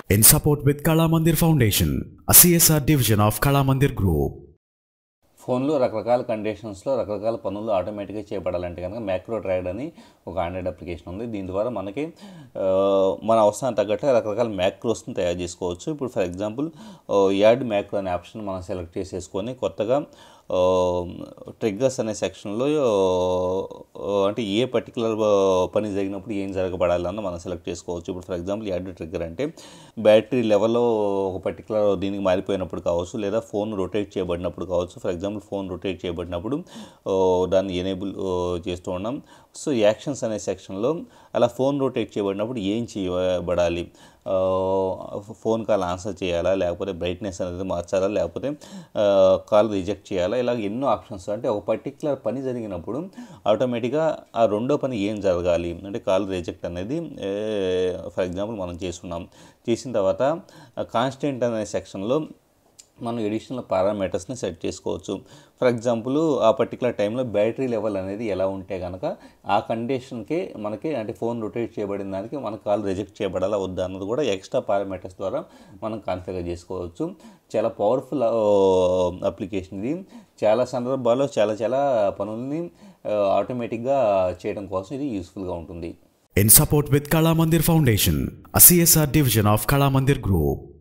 In support with Kala Mandir Foundation, a CSR division of Kala Mandir Group. ఫోన్లో రకరకాల కండిషన్స్లో రకరకాల పనులు ఆటోమేటిక్గా చేపడాలంటే కనుక మ్యాక్రో ట్రైడ్ అని ఒక ఆండ్రాయిడ్ అప్లికేషన్ ఉంది దీని ద్వారా మనకి ఆ, మన అవసరానికి తగ్గట్టు రకరకాల మ్యాక్రోస్ని తయారు చేసుకోవచ్చు ఇప్పుడు ఫర్ ఎగ్జాంపుల్ యాడ్ మ్యాక్రో అనే ఆప్షన్ మనం సెలెక్ట్ చేసేసుకొని కొత్తగా ట్రిగ్గర్స్ అనే సెక్షన్లో అంటే ఏ పర్టికులర్ పని జరిగినప్పుడు ఏం జరగబడాలన్న మనం సెలెక్ట్ చేసుకోవచ్చు ఇప్పుడు ఫర్ ఎగ్జాంపుల్ యాడ్ ట్రిగ్గర్ అంటే బ్యాటరీ లెవెల్లో ఒక పర్టికులర్ దీనికి మారిపోయినప్పుడు కావచ్చు లేదా ఫోన్ రొటేట్ చేయబడినప్పుడు కావచ్చు ఫర్ ఎగ్జాంపుల్ ఫోన్ రొటేట్ చేయబడినప్పుడు ఆ, దాన్ని ఎనేబుల్ చేస్తూ ఉన్నాం సో యాక్షన్స్ అనే సెక్షన్లో అలా ఫోన్ రొటేట్ చేయబడినప్పుడు ఏం చేయబడాలి ఆ, ఫోన్ కాల్ ఆన్సర్ చేయాలా లేకపోతే బ్రైట్నెస్ అనేది మార్చాలా లేకపోతే ఆ, కాల్ రిజెక్ట్ చేయాలా ఇలా ఎన్నో ఆప్షన్స్ అంటే ఒక పర్టికులర్ పని జరిగినప్పుడు ఆటోమేటిక్గా ఆ రెండో పని ఏం జరగాలి అంటే కాల్ రిజెక్ట్ అనేది ఫర్ ఎగ్జాంపుల్ మనం చేస్తున్నాం చేసిన తర్వాత కాన్స్టెంట్ అనే సెక్షన్లో మనం ఎడిషనల్ పారామీటర్స్ని సెట్ చేసుకోవచ్చు ఫర్ ఎగ్జాంపుల్ ఆ పర్టికులర్ టైంలో బ్యాటరీ లెవెల్ అనేది ఎలా ఉంటే కనుక ఆ కండిషన్కి మనకి అంటే ఫోన్ రొటేట్ చేయబడిన దానికి మన కాల్ రిజెక్ట్ చేయబడాలా వద్దా అన్నది కూడా ఎక్స్ట్రా పారామీటర్స్ ద్వారా మనం కాన్ఫిగర్ చేసుకోవచ్చు చాలా పవర్ఫుల్ అప్లికేషన్ ఇది చాలా సందర్భాల్లో చాలా చాలా పనుల్ని ఆటోమేటిక్గా చేయడం కోసం ఇది యూస్ఫుల్గా ఉంటుంది In support with Kala Mandir Foundation, a CSR division of Kala Mandir Group.